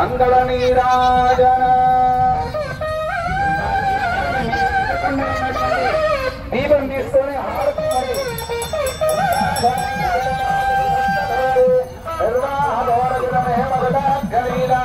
మంగళ నీరాజన దీపం తీసుకొని హారతి మరి. నిర్వాహదోరగిరమే మగడాగ్రవీరా.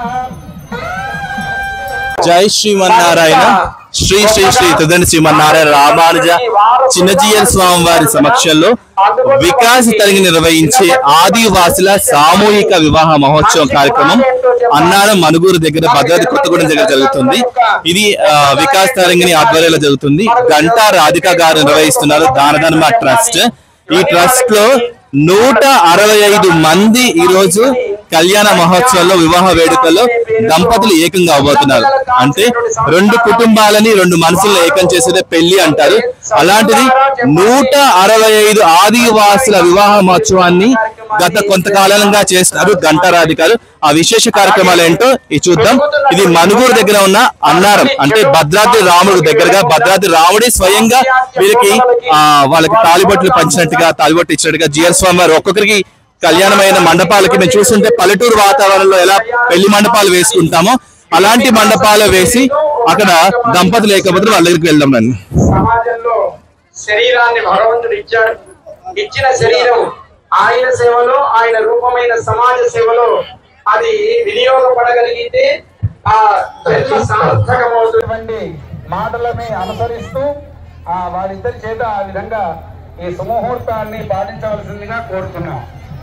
జై శ్రీమన్నారాయణ శ్రీ శ్రీ శ్రీ తుదని శ్రీమన్నారాయణ రామానుజ చిన్నజీయర్ స్వామి వారి సమక్షంలో వికాస్ తరిగి నిర్వహించే ఆదివాసుల సామూహిక వివాహ మహోత్సవం కార్యక్రమం అన్నారం మనుగూరు దగ్గర భద్రాద్రి కొత్తగూడెం దగ్గర జరుగుతుంది ఇది ఆ, వికాస్ తరంగిణి ఆధ్వర్యంలో జరుగుతుంది గంటా రాధిక గారు నిర్వహిస్తున్నారు దానధర్మ ట్రస్ట్ ఈ ట్రస్ట్ లో నూట అరవై ఐదు మంది ఈ రోజు కళ్యాణ మహోత్సవంలో వివాహ వేడుకల్లో దంపతులు ఏకంగా అవబోతున్నారు అంటే రెండు కుటుంబాలని రెండు మనసులను ఏకం చేసేదే పెళ్లి అంటారు అలాంటిది నూట అరవై ఐదు ఆదివాసుల వివాహ మహోత్సవాన్ని గత కొంతకాలంగా చేస్తున్నారు గంటారాధికారు ఆ విశేష కార్యక్రమాలు ఏంటో ఇది చూద్దాం ఇది మనుగూరు దగ్గర ఉన్న అన్నారం అంటే భద్రాద్రి రాముడు దగ్గరగా భద్రాద్రి రాముడి స్వయంగా వీరికి ఆ వాళ్ళకి తాలిబొట్లు పంచినట్టుగా తాలిబొట్లు ఇచ్చినట్టుగా జిఎల్ స్వామి వారు ఒక్కొక్కరికి కళ్యాణమైన మండపాలకి మేము చూస్తుంటే పల్లెటూరు వాతావరణంలో ఎలా పెళ్లి మండపాలు వేసుకుంటామో అలాంటి మండపాలు వేసి అక్కడ దంపతులు లేకపోతే వాళ్ళ దగ్గరికి వెళ్దాం రండి సమాజంలో శరీరాన్ని భగవంతుడు ఇచ్చాడు ఇచ్చిన శరీరం ఆయన సేవలో ఆయన రూపమైన సమాజ సేవలో అది వినియోగపడగలిగితే ఆ జన్మ సార్థకమవుతున్నటువంటి మాటలని అనుసరిస్తూ ఆ వారిద్దరి చేత ఆ విధంగా ఈ సుముహూర్తాన్ని పాటించవలసిందిగా కోరుతున్నాం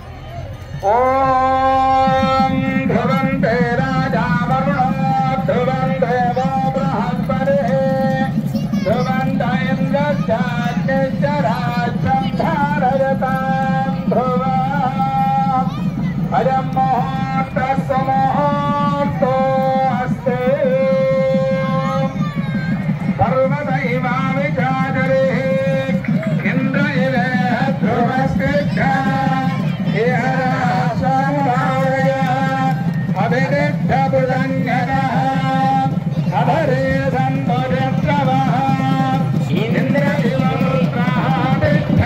ఓం ధ్రువంతే రాజా వరుణో ధ్రువం దేవో బృహస్పతిః ధ్రువంత ఇంద్రశ్చాగ్నిశ్చరాజ్యం ధారయతాం ధ్రువా అయం ముహూర్త సుముహూర్తో అస్తే సర్వదైవావిచారే ఇంద్ర ఇవ ధ్రువస్కృష్ట అభినిష్ట భుజంగన అధరే సంతురత్రవ ఇంద్ర ఇవ రుద్రాదిష్ట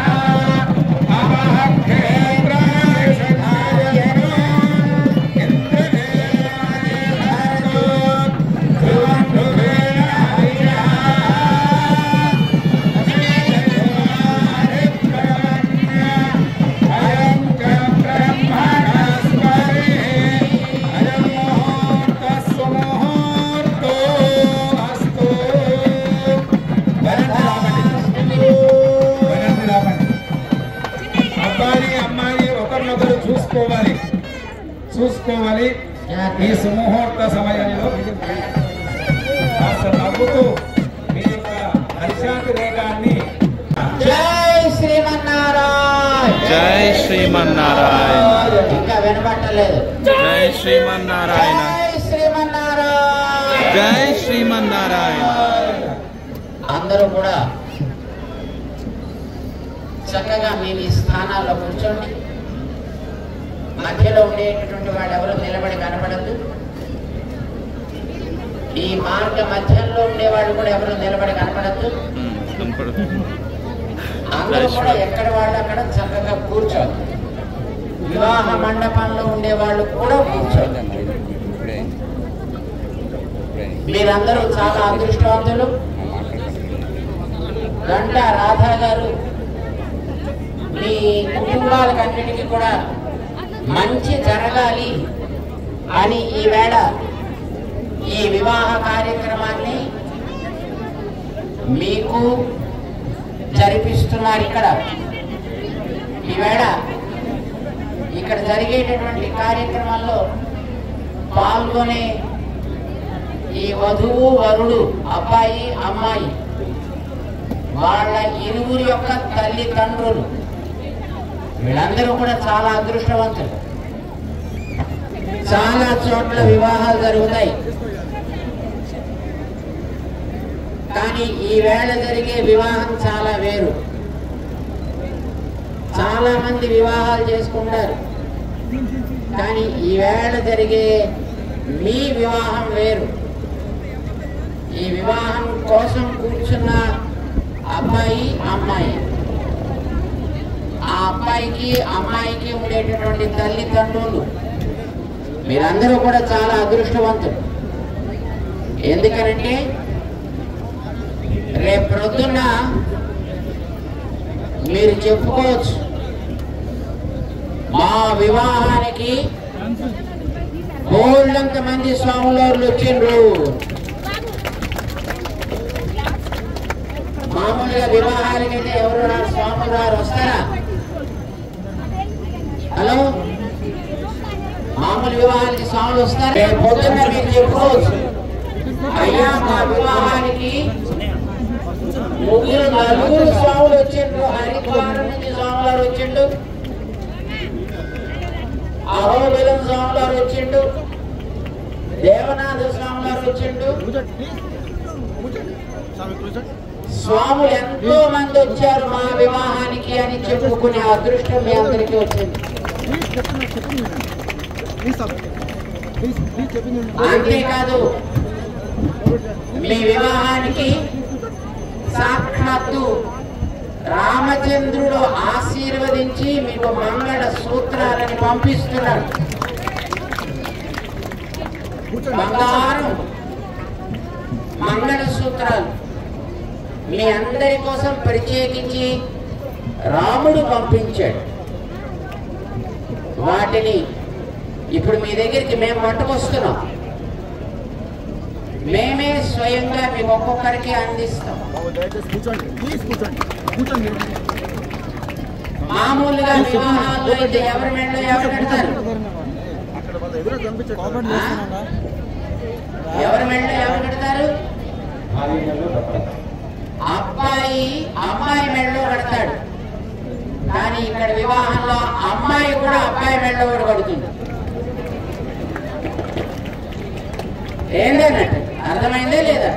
అబ్బాయి అమ్మాయి ఒకరినొకరు చూసుకోవాలి చూసుకోవాలి ఈ సుముహూర్త సమయంలో కాస్త నవ్వుతూ మీ యొక్క హర్షాతి రేగాన్ని జై శ్రీమన్నారాయణ జై శ్రీమన్నారాయణ ఇంకా వినపట్టలేదు జై శ్రీమన్నారాయణ జై శ్రీమన్నారాయణ జై శ్రీమన్నారాయణ అందరూ కూడా చక్కగా మీ మీ స్థానాల్లో కూర్చోండి మధ్యలో ఉండేటటువంటి వాళ్ళు ఎవరు నిలబడి కనపడద్దు ఈ మార్గ మధ్యంలో ఉండేవాళ్ళు కూడా ఎవరు నిలబడి కనపడద్దు అందరూ కూడా ఎక్కడ వాళ్ళు అక్కడ చక్కగా కూర్చోండి వివాహ మండపంలో ఉండే వాళ్ళు కూడా కూర్చోండి మీరందరూ చాలా అదృష్టవంతులు గంట రాధా గారు మీ కుటుంబాలకన్నిటికీ కూడా మంచి జరగాలి అని ఈవేళ ఈ వివాహ కార్యక్రమాన్ని మీకు జరిపిస్తున్నారు ఇక్కడ ఈవేళ ఇక్కడ జరిగేటటువంటి కార్యక్రమంలో పాల్గొనే ఈ వధువు వరుడు అబ్బాయి అమ్మాయి వాళ్ళ ఇరువురి యొక్క తల్లిదండ్రులు వీళ్ళందరూ కూడా చాలా అదృష్టవంతులు చాలా చోట్ల వివాహాలు జరుగుతాయి కానీ ఈ వేళ జరిగే వివాహం చాలా వేరు చాలా మంది వివాహాలు చేసుకుంటారు కానీ ఈ వేళ జరిగే మీ వివాహం వేరు ఈ వివాహం కోసం కూర్చున్న అబ్బాయి అమ్మాయి ఆ అబ్బాయికి అమ్మాయికి ఉండేటటువంటి తల్లిదండ్రులు మీరందరూ కూడా చాలా అదృష్టవంతులు ఎందుకనంటే రేపు ప్రొద్దున్న మీరు చెప్పుకోవచ్చు మా వివాహానికి బోల్డంత మంది స్వాములవారులు వచ్చిండ్రు మామూలుగా వివాహాలకైతే ఎవరు రారు స్వాములు రారు వస్తారా హలో మామూలు వివాహాలకి స్వాములు వస్తారు రేపు పొద్దున్న మీరు చెప్పుకోవచ్చు అయ్యా మా వివాహానికి ముగ్గురు నలుగురు స్వాములు వచ్చిండ్రు హరిద్వారం నుంచి స్వాములు వారు వచ్చిండు అహోబిలం స్వాములు వారు వచ్చిండు దేవనాథ స్వాములు వారు వచ్చిండు స్వాములు ఎంతో మంది వచ్చారు మా వివాహానికి అని చెప్పుకునే అదృష్టం మీ అందరికీ వచ్చింది అంతేకాదు మీ వివాహానికి సాక్షాత్తు రామచంద్రుడు ఆశీర్వదించి మీకు మంగళ సూత్రాలని పంపిస్తున్నాడు బంగారం మంగళ సూత్రాలు మీ అందరి కోసం ప్రత్యేకించి రాముడు పంపించాడు వాటిని ఇప్పుడు మీ దగ్గరికి మేము పట్టుకొస్తున్నాం మేమే స్వయంగా మీకు ఒక్కొక్కరికి అందిస్తాం మామూలుగా వివాహాల్లో అయితే ఎవరి మెడలో ఎవరు పెడతారు ఎవరి మెడలో ఎవరు పెడతారు అబ్బాయి అమ్మాయి మెడలో కడతాడు కానీ ఇక్కడ వివాహంలో అమ్మాయి కూడా అబ్బాయి మెడలో కూడా కడుతుంది ఏంటన్నట్టు అర్థమైందే లేదా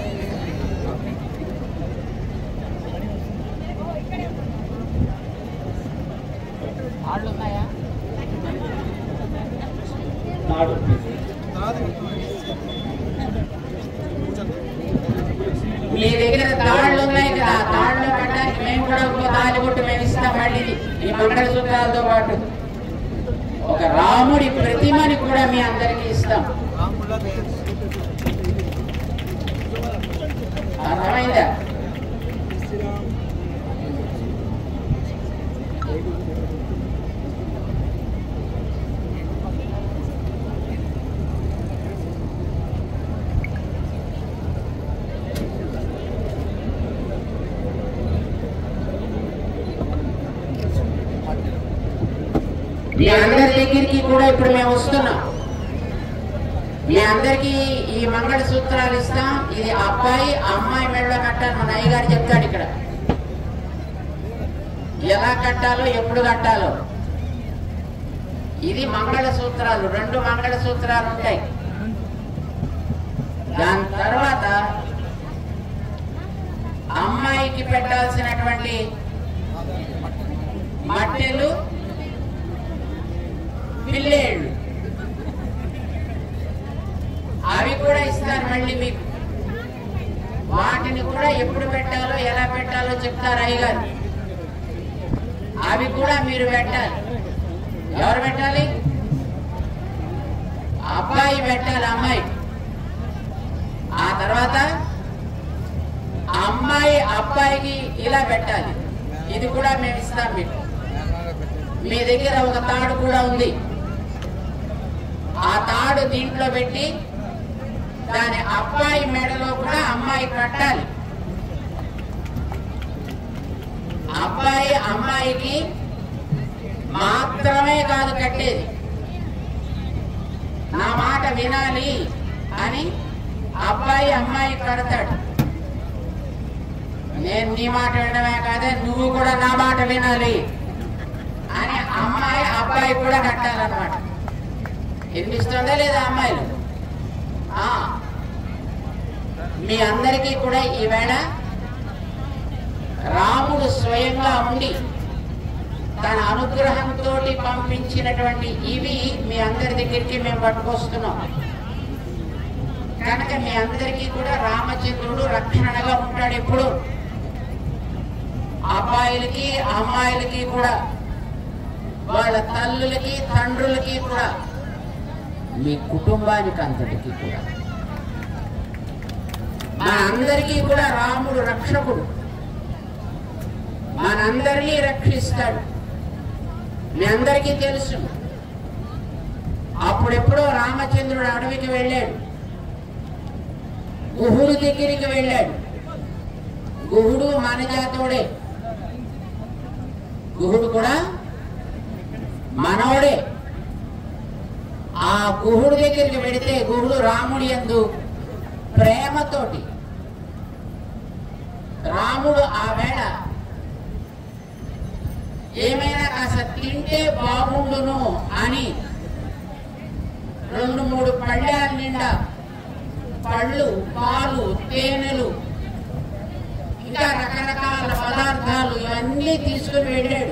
మీ దగ్గర తాళ్ళు ఉన్నాయి కదా ఆ తాళ్ళు కట్టడానికి మేము కూడా ఒక తాళి కొట్టు మేము ఇస్తాం మళ్ళీ ఈ మంగళసూత్రాలతో పాటు ఒక రాముడి ప్రతిమని కూడా మీ అందరికీ ఇస్తాం అర్థమైందా మీ అందరి దగ్గరికి కూడా ఇప్పుడు మేము వస్తున్నాం మీ అందరికి ఈ మంగళ సూత్రాలు ఇస్తాం ఇది అబ్బాయి అమ్మాయి మెడలో కట్టాలి మన అయ్యగారు చెప్తాడు ఇక్కడ ఎలా కట్టాలో ఎప్పుడు కట్టాలో ఇది మంగళ సూత్రాలు రెండు మంగళ సూత్రాలు ఉంటాయి దాని తర్వాత అమ్మాయికి పెట్టాల్సినటువంటి మట్టెలు పిల్లేళ్ళు అవి కూడా ఇస్తారు మళ్ళీ మీకు వాటిని కూడా ఎప్పుడు పెట్టాలో ఎలా పెట్టాలో చెప్తారు అయ్యగారు అవి కూడా మీరు పెట్టాలి ఎవరు పెట్టాలి అబ్బాయి పెట్టాలి అమ్మాయి ఆ తర్వాత అమ్మాయి అబ్బాయికి ఇలా పెట్టాలి ఇది కూడా మేము ఇస్తాం మీకు మీ దగ్గర ఒక తాడు కూడా ఉంది ఆ తాడు దీంట్లో పెట్టి దాని అబ్బాయి మెడలో కూడా అమ్మాయి కట్టాలి అబ్బాయి అమ్మాయికి మాత్రమే కాదు కట్టేది నా మాట వినాలి అని అబ్బాయి అమ్మాయి కడతాడు నేను నీ మాట వినడమే కాదే నువ్వు కూడా నా మాట వినాలి అని అమ్మాయి అబ్బాయి కూడా కట్టాలన్నమాట వినిపిస్తుందా లేదా అమ్మాయిలు ఆ. మీ అందరికీ కూడా ఈవేళ రాముడు స్వయంగా ఉండి తన అనుగ్రహంతో పంపించినటువంటి ఇవి మీ అందరి దగ్గరికి మేము పట్టుకొస్తున్నాం కనుక మీ అందరికీ కూడా రామచంద్రుడు రక్షణగా ఉంటాడు ఎప్పుడు అబ్బాయిలకి అమ్మాయిలకి కూడా వాళ్ళ తల్లులకి తండ్రులకి కూడా మీ కుటుంబానికి అంతటికి కూడా మనందరికీ కూడా రాముడు రక్షకుడు మనందరినీ రక్షిస్తాడు మీ అందరికీ తెలుసు అప్పుడెప్పుడో రామచంద్రుడు అడవికి వెళ్ళాడు గుహుడు దగ్గరికి వెళ్ళాడు గుహుడు మన జాతోడే గుహుడు కూడా మనోడే ఆ గుహుడు దగ్గరికి వెడితే గుహుడు రాముడి యందు ప్రేమతోటి రాముడు ఆ వేళ ఏమైనా కాస్త తింటే బాగుండును అని రెండు మూడు పళ్ళాల నిండా పళ్ళు పాలు తేనెలు ఇంకా రకరకాల పదార్థాలు ఇవన్నీ తీసుకుని వెళ్ళాడు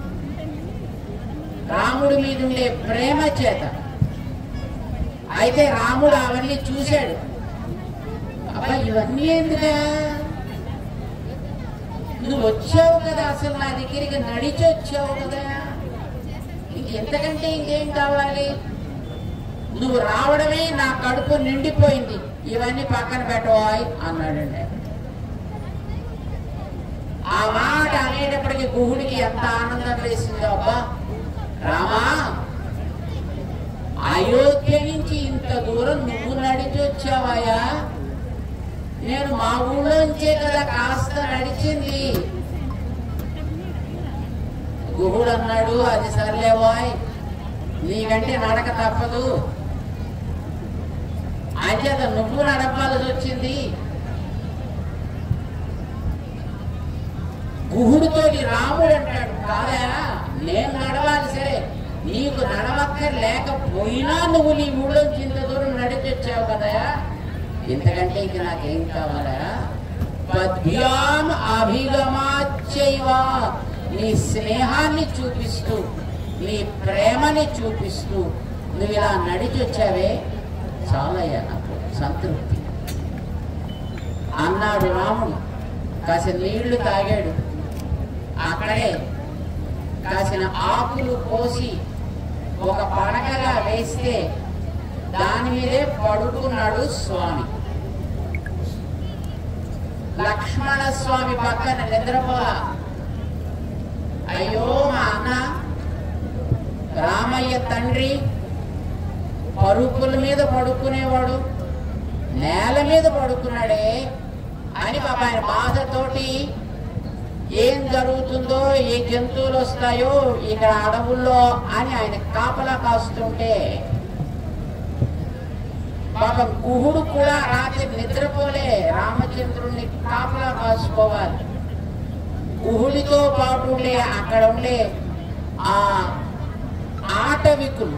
రాముడి మీద ఉండే ప్రేమ చేత అయితే రాముడు అవన్నీ చూశాడు అబ్బా ఇవన్నీ ఎందుకా నువ్వు వచ్చావు కదా అసలు నా దగ్గరికి నడిచి వచ్చావు కదా ఇంకెంతకంటే ఇంకేం కావాలి నువ్వు రావడమే నా కడుపు నిండిపోయింది ఇవన్నీ పక్కన పెట్టవాయి అన్నాడండి ఆ మాట అనేటప్పటికి గుహుడికి ఎంత ఆనందం వేసిందో అబ్బా రామా అయోధ్య నుంచి ఇంత దూరం నువ్వు నడిచి వచ్చావాయా నేను మా ఊళ్ళోంచే కదా కాస్త నడిచింది గుహుడు అన్నాడు అది సర్లేవాయ్ నీకంటే నడక తప్పదు అంచేత నువ్వు నడపాల్సి వచ్చింది గుహుడితోటి రాముడు అంటాడు కాదా నేను నడవాలి సరే నీకు నడవక్కర్ లేకపోయినా నువ్వు నీ ఊళ్ళో ఇంత దూరం నడిచి వచ్చావు కదా ఇంతకంటే ఇంక నాకేం కావాలా పద్భ్యాం అభిగమాచైవ నీ స్నేహాన్ని చూపిస్తూ నీ ప్రేమని చూపిస్తూ నువ్వు ఇలా నడిచి వచ్చావే చాలయ్యా నాకు సంతృప్తి అన్నాడు రాముడు కాసిన నీళ్లు తాగాడు అక్కడే కాసిన ఆకులు పోసి ఒక పడకగా వేస్తే దాని మీదే పడుకున్నాడు స్వామి లక్ష్మణ స్వామి పక్కన నిద్రపోలా అయ్యో మా అన్న రామయ్య తండ్రి పరుపుల మీద పడుకునేవాడు నేల మీద పడుకున్నాడే అని పాప ఆయన బాధతోటి ఏం జరుగుతుందో ఏ జంతువులు వస్తాయో ఇక్కడ అడవుల్లో అని ఆయన కాపలా కాస్తుంటే పాపం గుహుడు కూడా రాత్రి నిద్రపోలే రామచంద్రుణ్ణి కాపలా కాసుకోవాలి గుహుడితో పాటు ఉండే అక్కడ ఉండే ఆ ఆటవికులు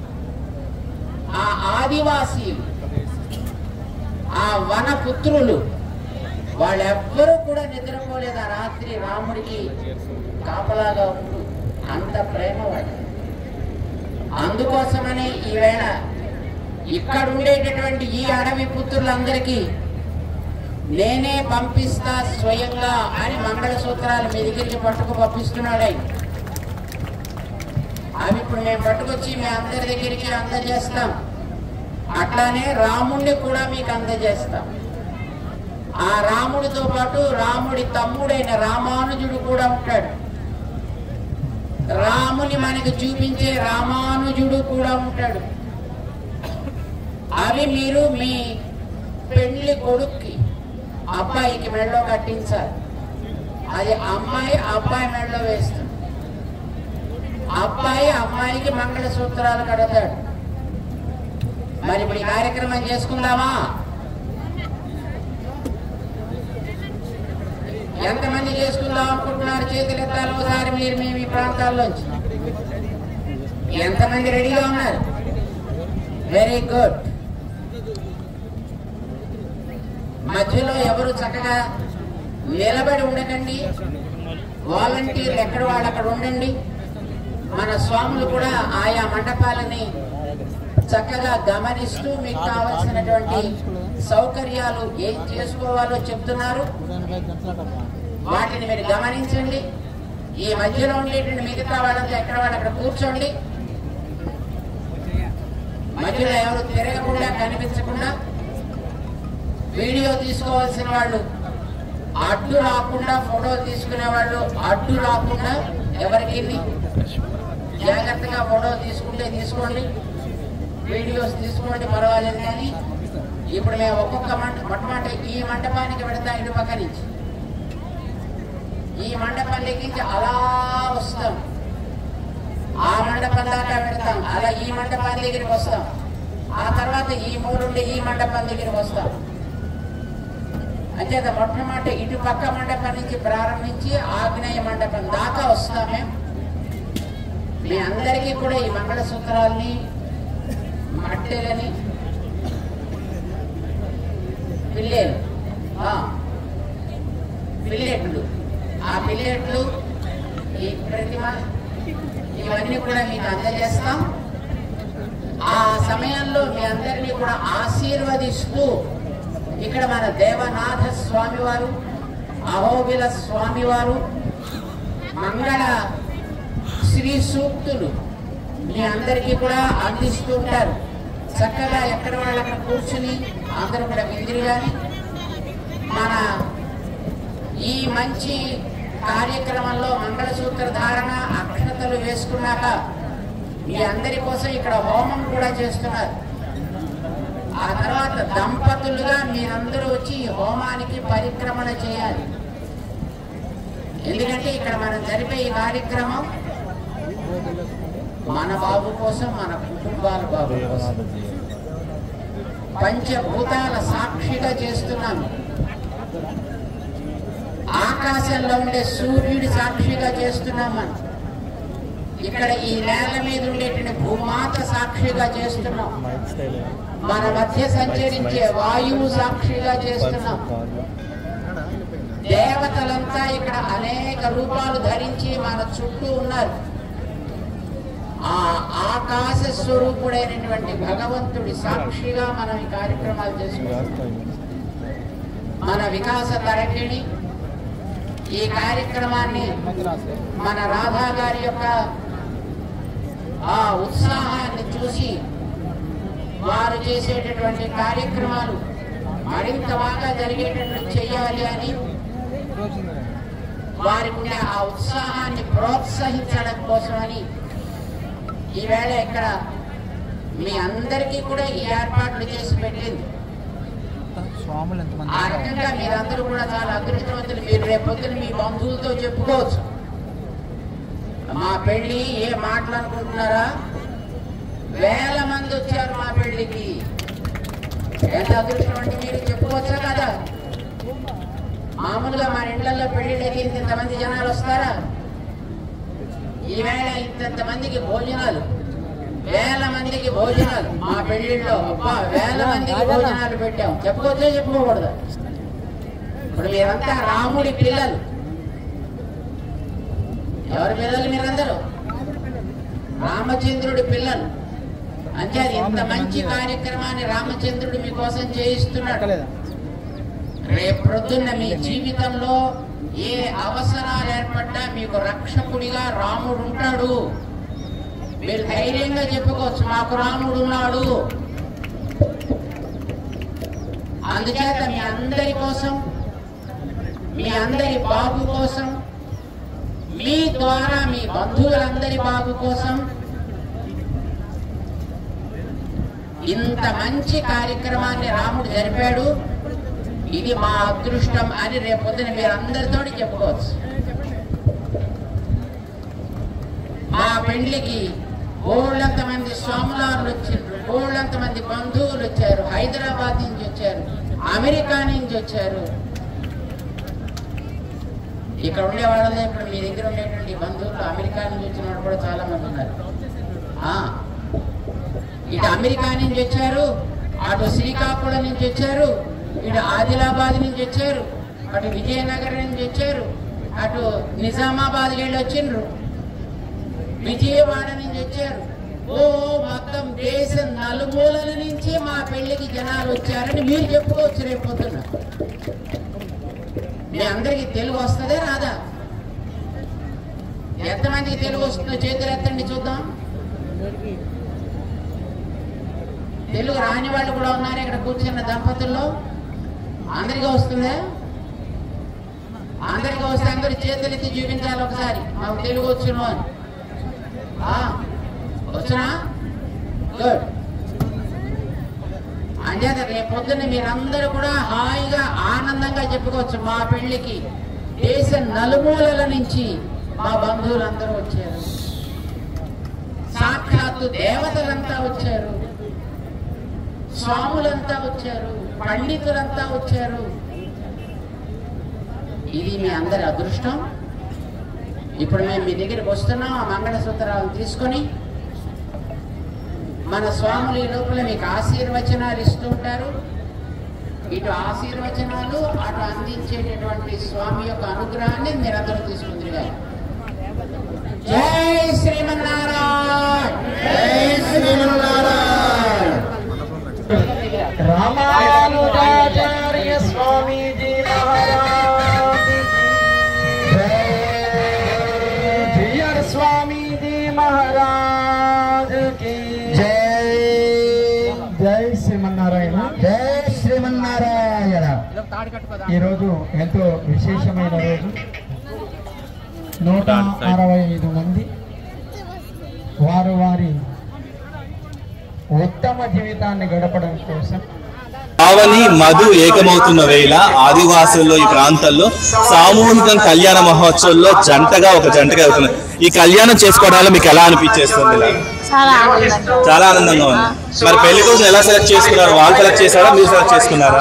ఆ ఆదివాసీలు ఆ వనపుత్రులు వాళ్ళెవ్వరూ కూడా నిద్రపోలేదు ఆ రాత్రి రాముడికి కాపలాగా ఉంటూ అంత ప్రేమ వాడు అందుకోసమనే ఈవేళ ఇక్కడ ఉండేటటువంటి ఈ అడవి పుత్రులందరికీ నేనే పంపిస్తా స్వయంగా అని మంగళసూత్రాలు మీ దగ్గరికి పట్టుకు పంపిస్తున్నాడు ఆయన అవి ఇప్పుడు మేము పట్టుకొచ్చి మీ అందరి దగ్గరికి అందజేస్తాం అట్లానే రాముణ్ణి కూడా మీకు అందజేస్తాం ఆ రాముడితో పాటు రాముడి తమ్ముడైన రామానుజుడు కూడా ఉంటాడు రాముని మనకి చూపించే రామానుజుడు కూడా ఉంటాడు అవి మీరు మీ పెళ్లి కొడుక్కి అబ్బాయికి మెడలో కట్టించాలి అది అమ్మాయి అబ్బాయి మెడలో వేస్తుంది అబ్బాయి అమ్మాయికి మంగళసూత్రాలు కడతాడు మరి ఇప్పుడు ఈ కార్యక్రమం చేసుకుందామా ఎంతమంది చేసుకుందాం అనుకుంటున్నారు చేతులు ఎత్తాలి ఒకసారి మీరు మీ మీ ప్రాంతాల్లోంచి ఎంతమంది రెడీగా ఉన్నారు వెరీ గుడ్ మధ్యలో ఎవరు చక్కగా నిలబడి ఉండకండి వాలంటీర్లు ఎక్కడ వాళ్ళు అక్కడ ఉండండి మన స్వాములు కూడా ఆయా మండపాలని చక్కగా గమనిస్తూ మీకు కావలసినటువంటి సౌకర్యాలు ఏం చేసుకోవాలో చెప్తున్నారు వాటిని మీరు గమనించండి ఈ మధ్యలో ఉండేటువంటి మిగతా వాళ్ళంతా ఎక్కడ వాళ్ళు అక్కడ కూర్చోండి మధ్యలో ఎవరు తిరగకుండా కనిపించకుండా వీడియో తీసుకోవాల్సిన వాళ్ళు అడ్డు రాకుండా ఫోటో తీసుకునే వాళ్ళు అడ్డు రాకుండా ఎవరికి జాగ్రత్తగా ఫోటో తీసుకుంటే తీసుకోండి వీడియోస్ తీసుకోండి పర్వాలేదు కానీ ఇప్పుడు మేము ఒక్కొక్క మంట మొట్టమొదటి ఈ మండపానికి పెడతాం ఇటు పక్క నుంచి ఈ మండపం నుంచి అలా వస్తాం ఆ మండపం దాకా పెడతాం అలా ఈ మండపం దగ్గరికి వస్తాం ఆ తర్వాత ఈ మూలుండి ఈ మండపం దగ్గరికి వస్తాం అంచేత మొట్టమొదటి ఇటు పక్క మండపం నుంచి ప్రారంభించి ఆగ్నేయ మండపం దాకా వస్తాం మేము మీ అందరికీ కూడా ఈ మంగళసూత్రాల్ని మట్టెలని పిల్లేలు ఆ, పిల్లెట్లు ఆ పిల్లెట్లు ఈ ప్రతిమ ఇవన్నీ కూడా మీకు అందజేస్తాం ఆ సమయంలో మీ అందరినీ కూడా ఆశీర్వదిస్తూ ఇక్కడ మన దేవనాథ స్వామివారు అహోబిల స్వామివారు మంగళ శ్రీ సూక్తులు మీ అందరికీ కూడా అందిస్తూ ఉంటారు చక్కగా ఎక్కడ వాళ్ళు అక్కడ కూర్చుని అందరూ కూడా విందిరి కానీ మన ఈ మంచి కార్యక్రమంలో మంగళసూత్ర ధారణ అక్షతలు వేసుకున్నాక మీ అందరి కోసం ఇక్కడ హోమం కూడా చేస్తున్నారు ఆ తర్వాత దంపతులుగా మీరందరూ వచ్చి ఈ హోమానికి పరిక్రమణ చేయాలి ఎందుకంటే ఇక్కడ మనం జరిపే ఈ కార్యక్రమం మన బాబు కోసం మన కుటుంబాల బాబు కోసం పంచభూతాల సాక్షిగా చేస్తున్నాము ఆకాశంలో ఉండే సూర్యుడి సాక్షిగా చేస్తున్నాం మనం ఇక్కడ ఈ నేల మీద ఉండేటువంటి భూమాత సాక్షిగా చేస్తున్నాం మన మధ్య సంచరించే వాయువు సాక్షిగా చేస్తున్నాం దేవతలంతా ఇక్కడ అనేక రూపాలు ధరించి మన చుట్టూ ఉన్నారు ఆ ఆకాశ స్వరూపుడైనటువంటి భగవంతుడి సాక్షిగా మనం ఈ కార్యక్రమాలు చేసుకుంటాం మన వికాస తరంగిణి ఈ కార్యక్రమాన్ని మన రాధా గారి యొక్క ఆ ఉత్సాహాన్ని చూసి వారు చేసేటటువంటి కార్యక్రమాలు మరింత బాగా జరిగేటట్లు చేయాలి అని వారికి ఉండే ఆ ఉత్సాహాన్ని ప్రోత్సహించడం కోసమని ఈవేళ ఇక్కడ మీ అందరికీ కూడా ఈ ఏర్పాట్లు చేసి పెట్టింది స్వాములు ఎంతమంది ఆ రకంగా మీరందరూ కూడా చాలా అదృష్టవంతులు మీరు రేపొద్దున మీ బంధువులతో చెప్పుకోవచ్చు మా పెళ్లి ఏ మాటలు అనుకుంటున్నారా వేల మంది వచ్చారు మా పెళ్లికి ఎంత అదృష్టం అంటే మీరు చెప్పుకోవచ్చా కదా మామూలుగా మా ఇండ్లలో పెళ్లిళ్ళకి ఇంతమంది జనాలు వస్తారా ఈవేళ ఇంత మందికి భోజనాలు వేల మందికి భోజనాలు మా పెళ్లిళ్ళలో అబ్బా వేల మందికి భోజనాలు పెట్టాం చెప్పుకోవచ్చా చెప్పుకోకూడదు ఇప్పుడు మీరంతా రాముడి పిల్లలు ఎవరి పిల్లలు మీరందరూ రామచంద్రుడి పిల్లలు అంటే ఇంత మంచి కార్యక్రమాన్ని రామచంద్రుడు మీకోసం చేయిస్తున్నాడు ఎక్కలేదా రేపు ప్రొద్దున్న మీ జీవితంలో ఏ అవసరాలు ఏర్పడ్డా మీకు రక్షకుడిగా రాముడు ఉంటాడు మీరు ధైర్యంగా చెప్పుకోవచ్చు మాకు రాముడు ఉన్నాడు అందుచేత మీ అందరి కోసం మీ అందరి బాబు కోసం మీ ద్వారా మీ బంధువులందరి బాబు కోసం ఇంత మంచి కార్యక్రమాన్ని రాముడు జరిపాడు ఇది మా అదృష్టం అని రేపొద్దున మీరు అందరితో చెప్పుకోవచ్చు మా పెళ్లికి బోళ్ళంత మంది స్వాములారులు వచ్చిండ్రు బోళ్ళంత మంది బంధువులు వచ్చారు హైదరాబాద్ నుంచి వచ్చారు అమెరికా నుంచి వచ్చారు ఇక్కడ ఉండే వాళ్ళే ఇప్పుడు మీ దగ్గర ఉండేటువంటి బంధువులు అమెరికా నుంచి వచ్చిన వాళ్ళు కూడా చాలా మంది ఉన్నారు ఆ, ఇటు అమెరికా నుంచి వచ్చారు అటు శ్రీకాకుళం నుంచి వచ్చారు ఇటు ఆదిలాబాద్ నుంచి వచ్చారు అటు విజయనగరం నుంచి వచ్చారు అటు నిజామాబాద్ వెళ్ళి వచ్చిండ్రు విజయవాడ నుంచి వచ్చారు ఓ మొత్తం దేశం నలుమూలల నుంచి మా పెళ్లికి జనాలు వచ్చారని మీరు చెప్పుకోవచ్చు రేపు పొద్దున్న మీ అందరికి తెలుగు వస్తుందా రాదా ఎంతమందికి తెలుగు వస్తుందో చేతులు ఎత్తండి చూద్దాం తెలుగు రాని వాళ్ళు కూడా ఉన్నారు ఇక్కడ కూర్చున్న దంపతుల్లో అందరికీ వస్తుందా అందరికీ వస్తే అందరు చేతులు ఎత్తి చూపించాలి ఒకసారి మాకు తెలుగు వచ్చును అని ఆ, వచ్చునా గుడ్ అంచేత రేపు పొద్దున్న మీరందరూ కూడా హాయిగా ఆనందంగా చెప్పుకోవచ్చు మా పెళ్లికి దేశ నలుమూలల నుంచి మా బంధువులందరూ వచ్చారు సాక్షాత్తు దేవతలంతా వచ్చారు స్వాములంతా వచ్చారు పండితులంతా వచ్చారు ఇది మీ అందరి అదృష్టం ఇప్పుడు మేము మీ దగ్గరికి వస్తున్నాం ఆ మంగళసూత్రాలను తీసుకొని మన స్వాములు ఈ లోపల మీకు ఆశీర్వచనాలు ఇస్తూ ఉంటారు ఇటు ఆశీర్వచనాలు అటు అందించేటటువంటి స్వామి యొక్క అనుగ్రహాన్ని మీరందరూ తీసుకుందిగా జై శ్రీమన్నారాయణ జై శ్రీమన్నారాయణ రామానుజాచార్య స్వామీజీ మహారాజ్ జియర్ స్వామీజీ మహారాజ్ కి జై జై శ్రీమన్నారాయణ జై శ్రీమన్నారాయణ ఈరోజు ఎంతో విశేషమైన రోజు నూట అరవై ఐదు మంది వారు వారి ఉత్తమ జీవితాన్ని గడపడం కోసం పావని మధు ఏకమవుతున్న వేళ ఆదివాసుల్లో ఈ ప్రాంతాల్లో సామూహిక కళ్యాణ మహోత్సవంలో జంటగా ఒక జంటగా అవుతున్నారు ఈ కళ్యాణం చేసుకోవడానికి మీకు ఎలా అనిపించేస్తుంది ఇలా? చాలా ఆనందంగా చాలా ఆనందంగా ఉంది మరి పెళ్లి కోసం ఎలా సెలెక్ట్ చేసుకున్నారు వాళ్ళు సెలెక్ట్ చేశారా మీరు సెలెక్ట్ చేసుకున్నారా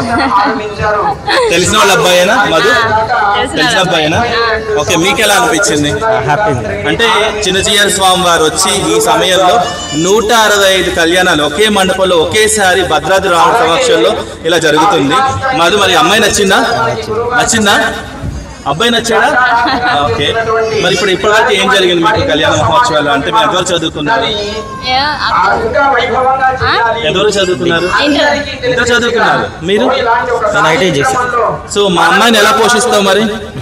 తెలిసిన వాళ్ళ అబ్బాయేనా మధు తెలిసిన అబ్బాయేనా ఓకే మీకు ఎలా అనిపించింది అంటే చిన్నజీయర్ స్వామి వారు వచ్చి ఈ సమయంలో నూట అరవై ఐదు కళ్యాణాలు ఒకే మండపంలో ఒకేసారి భద్రాద్రి రాముడి సమక్షంలో ఇలా జరుగుతుంది మధు మరి అమ్మాయి నచ్చిందా నచ్చిందా అబ్బాయి నచ్చాడా ఓకే మరి ఇప్పుడు ఇప్పటివరకు ఏం జరిగింది మీకు కళ్యాణ మహోత్సవాలు అంటే మీరు ఎంతవరకు చదువుకున్నారు ఏ, అప్పుడు ఎంతవరకు చదువుకున్నారు ఇంటర్. ఎంత చదువుకున్నారు మీరు నేను ఐటీ చేశాను సో మా అమ్మాయిని ఎలా పోషిస్తావు మరి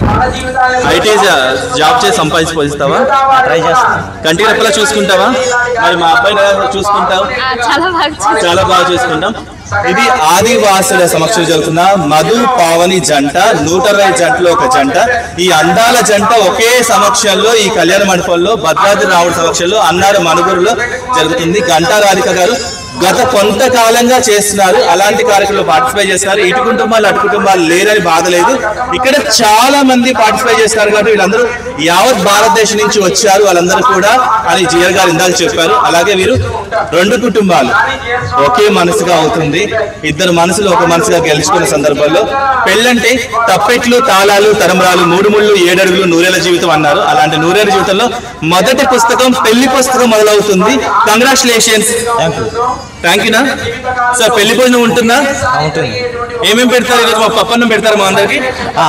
ఐటీ జాబ్ చేసి సంపాదించి పోషిస్తావా ట్రై చేస్తాను కంటికి రెప్పలా చూసుకుంటావా మరి మా అబ్బాయిని ఎలా చూసుకుంటావు ఆ, చాలా బాగా చూసాను. చాలా బాగా చూసుకుంటాం ఇది ఆదివాసుల సమక్షంలో జరుగుతున్న మధు పావని జంట నూట అరవై జంటలో ఒక జంట ఈ అందాల జంట ఒకే సమక్షంలో ఈ కళ్యాణ మండపంలో భద్రాద్రి రాముడి సమక్షంలో అన్నారు మనుగురులో జరుగుతుంది గంటా రాధిక గారు గత కొంతకాలంగా చేస్తున్నారు అలాంటి కార్యక్రమంలో పార్టిసిపేట్ చేస్తున్నారు ఇటు కుటుంబాలు అటు కుటుంబాలు లేరని బాధ లేదు ఇక్కడ చాలా మంది పార్టిసిపేట్ చేస్తున్నారు కాబట్టి వీళ్ళందరూ యావత్ భారతదేశం నుంచి వచ్చారు వాళ్ళందరూ కూడా అని జియర్ గారు ఇందాక చెప్పారు అలాగే వీరు రెండు కుటుంబాలు ఒకే మనసుగా అవుతుంది ఇద్దరు మనసులు ఒక మనసుగా గెలుచుకున్న సందర్భంలో పెళ్ళంటే తప్పెట్లు తాళాలు తరంబరాలు మూడు ముళ్ళు ఏడడుగులు నూరేళ్ల జీవితం అన్నారు అలాంటి నూరేళ్ల జీవితంలో మొదటి పుస్తకం పెళ్లి పుస్తకం మొదలవుతుంది కంగ్రాచులేషన్స్ థ్యాంక్ యూనా సార్ పెళ్లి భోజనం ఉంటుందా ఉంటుంది ఏమేమి పెడతారు ఈరోజు మా పప్పన్నం పెడతారు మా అందరికి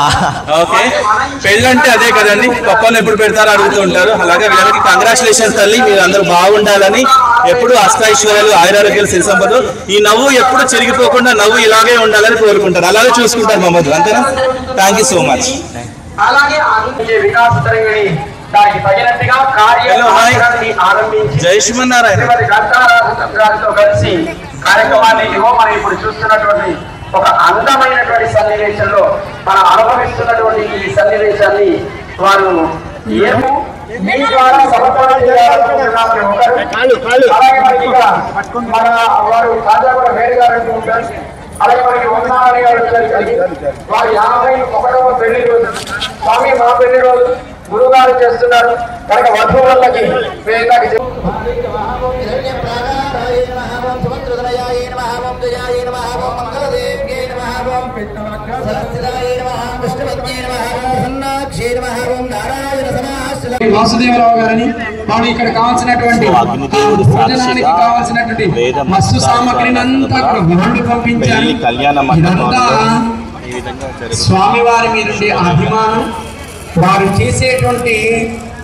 ఓకే పెళ్ళంటే అదే కదండి పప్పన్నం ఎప్పుడు పెడతారో అడుగుతూ ఉంటారు అలాగే వీళ్ళకి కంగ్రాచులేషన్స్ తల్లి మీరు అందరూ బాగుండాలని ఎప్పుడు అష్టాైశ్వర్యాలు ఆయురారోగ్యాలు సిరి సంపదలు ఈ నవ్వు ఎప్పుడు చెరిగిపోకుండా నవ్వు ఇలాగే ఉండాలని కోరుకుంటారు అలాగే చూసుకుంటారు మమ్మల్ని అంతేనా థ్యాంక్ యూ సో మచ్ అలాగే అందించే వికాస తరంగిణి దానికి తగినట్టుగా Hello, hi. కార్యాన్ని ఆరంభించి జై శ్రీమన్నారాయణ శ్రీమతి గంటారాజు కలిసి కార్యక్రమాన్ని ఇదిగో మనం ఇప్పుడు చూస్తున్నటువంటి ఒక అందమైనటువంటి సన్నివేశంలో మనం అనుభవిస్తున్నటువంటి ఈ సన్నివేశాన్ని వారు ఏమో మీ ద్వారా సమర్పణ చేయాలనుకుంటున్నాము ఒకరు. అలాగే మనకి ఇక్కడ మన వారు కాజాగూడ వేరు గారు అంటూ ఉంటారు అలాగే మనకి వందనారాయణ గారు వచ్చారు వారి యాభై ఒకటవ పెళ్లి రోజు స్వామి మా పెళ్లి రోజు గురువు గారు చేస్తున్నారు కనుక వధువులకి వేదాకి వాసుదేవరావు గారని వాడు ఇక్కడ కావాల్సినటువంటి సో అగ్నిదేవుడు భోజనానికి సాక్షిగా కావాల్సినటువంటి వేద మస్తు సామగ్రిని అంతా కూడా వివరణ పంపించారు పెళ్లి కళ్యాణ ఇదంతా మండపంలో ఈ విధంగా జరుగుతుంది స్వామివారి మీదుండే అభిమానం వారు చేసేటువంటి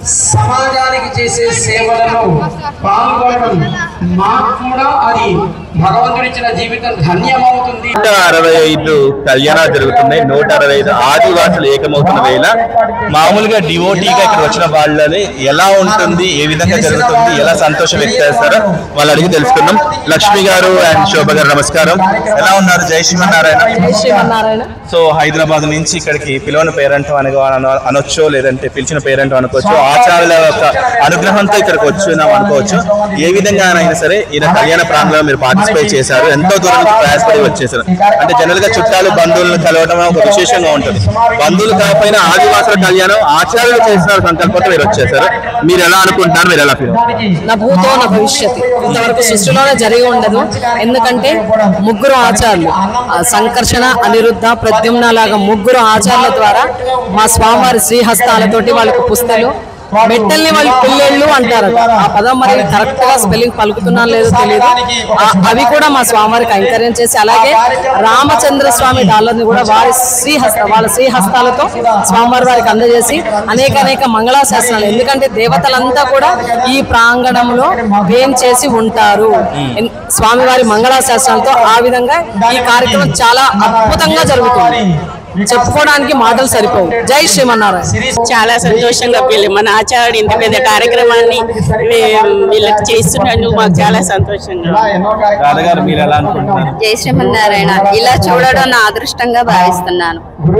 సమాజానికి చేసే సేవలలో పాల్గొనడం మాకు కూడా అది భగవంతుడు ఇచ్చిన జీవితం ధన్యమవుతుంది నూట అరవై ఐదు కళ్యాణాలు జరుగుతున్నాయి నూట అరవై ఐదు ఆదివాసులు ఏకమవుతున్న వేళ మామూలుగా డివోటీగా ఇక్కడ వచ్చిన వాళ్ళని ఎలా ఉంటుంది ఏ విధంగా జరుగుతుంది ఎలా సంతోషం వ్యక్తం చేస్తారో వాళ్ళు అడిగి తెలుసుకుందాం లక్ష్మి గారు అండ్ శోభ గారు నమస్కారం ఎలా ఉన్నారు జై శ్రీమన్నారాయణ సో హైదరాబాద్ నుంచి ఇక్కడికి పిలవని పేరెంట్ అనగా అన- అనొచ్చు లేదంటే పిలిచిన పేరెంట్ అనుకోవచ్చు ఆచార్యుల యొక్క అనుగ్రహంతో ఇక్కడికి వచ్చినాం అనుకోవచ్చు ఏ విధంగా అయినా సరే ఈయన కళ్యాణ ప్రాంగణంలో మీరు పార్టిసిపేట్ చేశారు ఎంతో దూరం నుంచి ప్రయాసపడి వచ్చేసారు అంటే జనరల్ గా చుట్టాలు బంధువులను కలవడం ఒక విశేషంగా ఉంటుంది బంధువులు కాకపోయినా ఆదివాసుల కళ్యాణం ఆచార్యులు చేసిన సంకల్పంతో మీరు వచ్చేసారు మీరు ఎలా అనుకుంటున్నారు మీరు ఎలా ఫీల్ నా భూతో నా భవిష్యత్తు ఇంతవరకు సృష్టిలోనే జరిగి ఉండదు ఎందుకంటే ముగ్గురు ఆచార్యులు ఆ సంకర్షణ అనిరుద్ధ ప్రద్యుమ్న లాగా ముగ్గురు ఆచార్యుల ద్వారా మా స్వామివారి శ్రీహస్తాలతోటి వాళ్ళకు పుస్తలు మెట్టల్ని వాళ్ళు పిల్లెళ్ళు అంటారు ఆ పదం మరి కరెక్ట్ గా స్పెల్లింగ్ పలుకుతున్నా లేదో తెలియదు ఆ- అవి కూడా మా స్వామివారికి ఎంకరేజ్ చేసి అలాగే రామచంద్ర స్వామి డాలర్ని కూడా వారి శ్రీహస్త వాళ్ళ శ్రీహస్తాలతో స్వామివారి వారికి అందజేసి అనేక అనేక మంగళాశాసనాలు ఎందుకంటే దేవతలంతా కూడా ఈ ప్రాంగణంలో వేంచేసి ఉంటారు ఎన్- స్వామివారి మంగళాశాసనాలతో ఆ విధంగా ఈ కార్యక్రమం చాలా అద్భుతంగా జరుగుతుంది చెప్పుకోవడానికి మాటలు సరిపోవు జై శ్రీమన్నారాయణ చాలా సంతోషంగా వీళ్ళు మన ఆచార్యుడు ఇంత పెద్ద కార్యక్రమాన్ని వీ- వీళ్ళకి చేస్తున్నందుకు మాకు చాలా సంతోషంగా ఉంది. రాధగారు మీరు ఎలా అనుకుంటున్నారు జై శ్రీమన్నారాయణ ఇలా చూడడం నా అదృష్టంగా భావిస్తున్నాను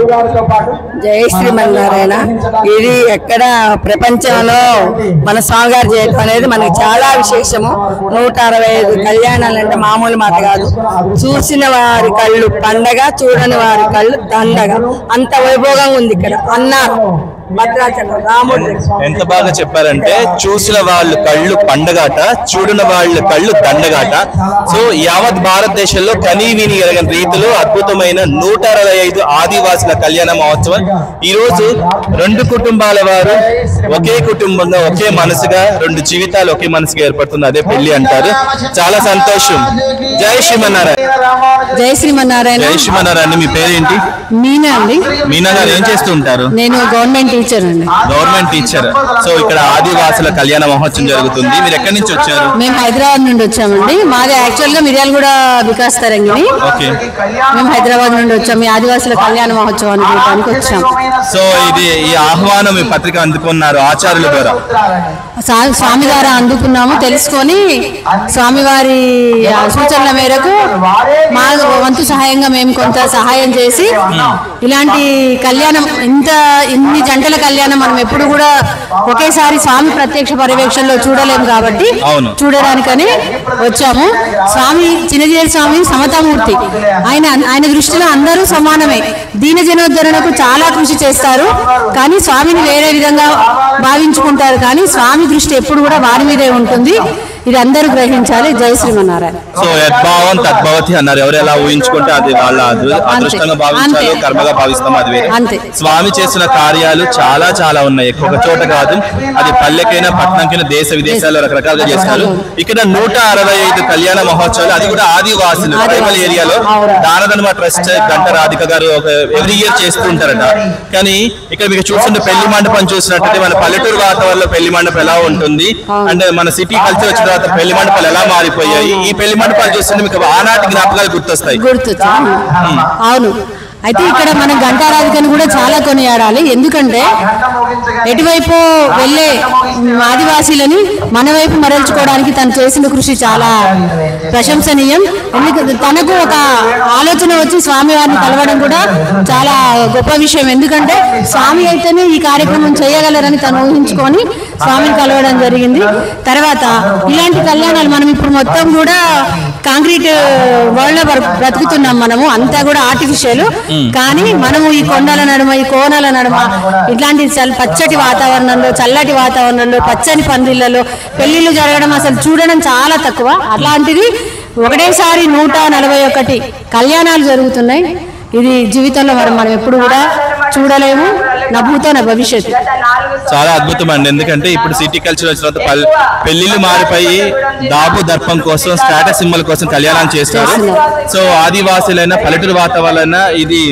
జై శ్రీమన్నారాయణ ఇది ఎక్కడ ప్రపంచంలో మన స్వామిగారు చేయడం అనేది మనకి చాలా విశేషము నూట అరవై ఐదు కళ్యాణాలు అంటే మామూలు మాట కాదు చూసిన వారి కళ్ళు పండగ చూడని వారి కళ్ళు దండగ అంత వైభోగంగా ఉంది ఇక్కడ అన్నారు భద్రాచలం రాముడు ఎంత బాగా చెప్పారంటే చూసిన వాళ్ళు కళ్ళు పండగాట చూడిన వాళ్ళ కళ్ళు దండగాట సో యావత్ భారతదేశంలో కనీ విని ఎరగని రీతిలో అద్భుతమైన నూట అరవై ఐదు ఆదివాసుల కళ్యాణ మహోత్సవం ఈ రోజు రెండు కుటుంబాల వారు ఒకే కుటుంబంగా ఒకే మనసుగా రెండు జీవితాలు ఒకే మనసుగా ఏర్పడుతుంది అదే పెళ్లి అంటారు చాలా సంతోషం జై శ్రీమన్నారాయణ జై శ్రీమన్నారాయణ జై శ్రీమన్నారాయణ మీ పేరేంటి మీనా అండి మీనా గారు ఏం చేస్తూ ఉంటారు నేను గవర్నమెంట్ టీచర్ అండి గవర్నమెంట్ టీచర్ సో ఇక్కడ ఆదివాసుల కళ్యాణ మహోత్సవం జరుగుతుంది మీరు ఎక్కడి నుంచి వచ్చారు మేము హైదరాబాద్ నుండి వచ్చామండి మాది యాక్చువల్ గా మిర్యాలగూడ వికాస్ తరంగిణి ఓకే మేము హైదరాబాద్ నుండి వచ్చాం ఈ ఆదివాసుల కళ్యాణ మహోత్సవానికి చూడటానికి వచ్చాం సో ఇది ఈ ఆహ్వానం ఈ పత్రిక అందుకున్నారు ఆచార్యుల ద్వారా స్వా- స్వామి ద్వారా అందుకున్నాము తెలుసుకొని స్వామివారి ఆ సూచనల మేరకు మా వంతు సహాయంగా మేము కొంత సహాయం చేసి ఇలాంటి కళ్యాణం ఇంత ఇన్ని జంటల కళ్యాణం మనం ఎప్పుడు కూడా ఒకేసారి స్వామి ప్రత్యక్ష పర్యవేక్షణలో చూడలేము కాబట్టి అవును. చూడడానికని వచ్చాము స్వామి చిన్నజీవి స్వామి సమతామూర్తి ఆయన ఆయన దృష్టిలో అందరూ సమానమే దీన జనోద్ధరణకు చాలా కృషి చేస్తారు కానీ స్వామిని వేరే విధంగా భావించుకుంటారు కానీ స్వామి దృష్టి ఎప్పుడు కూడా వారి మీదే ఉంటుంది ఇది అందరూ గ్రహించాలి జై శ్రీమన్నారాయణ సో యద్భావం తద్భవతి అన్నారు ఎవరు ఎలా ఊహించుకుంటే అది వాళ్ళ అదృ- అదృష్టంగా భావించాలి అంతే. కర్మగా భావిస్తాం అది వేరే అంతే. స్వామి చేసిన కార్యాలు చాలా చాలా ఉన్నాయి ఒక చోట కాదు అది పల్లెకైనా పట్టణంకైనా దేశ విదేశాల్లో రకరకాలుగా చేస్తారు ఇక్కడ నూట అరవై ఐదు కళ్యాణ మహోత్సవాలు అది కూడా ఆదివాసులు ట్రైబల్ ఏరియాలో దానధర్మ ట్రస్ట్ గంట రాధిక గారు ఒక ఎవ్రీ ఇయర్ చేస్తూ ఉంటారట కానీ ఇక్కడ మీకు చూస్తుంటే పెళ్లి మండపం చూసినట్టయితే మన పల్లెటూరు వాతావరణంలో పెళ్లి మండపం ఎలా ఉంటుంది అంటే మన సిటీ కల్చర్ వచ్చిన తర్వాత పెళ్లి మండపాలు ఎలా మారిపోయాయి ఈ పెళ్లి మండపాలు చూస్తుంటే మీకు ఆనాటి జ్ఞాపకాలు గుర్తొస్తాయి గుర్తు అవును అయితే ఇక్కడ మనం ఘంటారాధికను కూడా చాలా కొనియాడాలి ఎందుకంటే ఎటువైపు వెళ్ళే ఆదివాసీలని మన వైపు మరల్చుకోవడానికి తను చేసిన కృషి చాలా ప్రశంసనీయం ఎందుకంటే తనకు ఒక ఆలోచన వచ్చి స్వామి వారిని కలవడం కూడా చాలా గొప్ప విషయం ఎందుకంటే స్వామి అయితేనే ఈ కార్యక్రమం చేయగలరని తను ఊహించుకొని స్వామిని కలవడం జరిగింది తర్వాత ఇలాంటి కళ్యాణాలు మనం ఇప్పుడు మొత్తం కూడా కాంక్రీట్ వరల్డ్ లో బ్ర- బ్రతుకుతున్నాం మనము అంతా కూడా ఆర్టిఫిషియల్ కానీ మనము ఈ కొండల నడుమ ఈ కోనల నడుమ ఇట్లాంటి చల్- పచ్చటి వాతావరణంలో చల్లటి వాతావరణంలో పచ్చని పందిళ్లలో పెళ్లిళ్ళు జరగడం అసలు చూడడం చాలా తక్కువ అట్లాంటిది ఒకటేసారి నూట నలభై ఒకటి కళ్యాణాలు జరుగుతున్నాయి ఇది జీవితంలో మనం మనం ఎప్పుడు కూడా చూడలేము నా భూతో నా భవిష్యత్తు చాలా అద్భుతం అండి ఎందుకంటే ఇప్పుడు సిటీ కల్చర్ వచ్చిన తర్వాత పల్- పెళ్లిళ్ళు మారిపోయి దాబు దర్పం కోసం స్టాటస్ సింబల్ కోసం కళ్యాణం చేస్తారు సో ఆదివాసులైన పల్లెటూరు వాతావరణ ఇది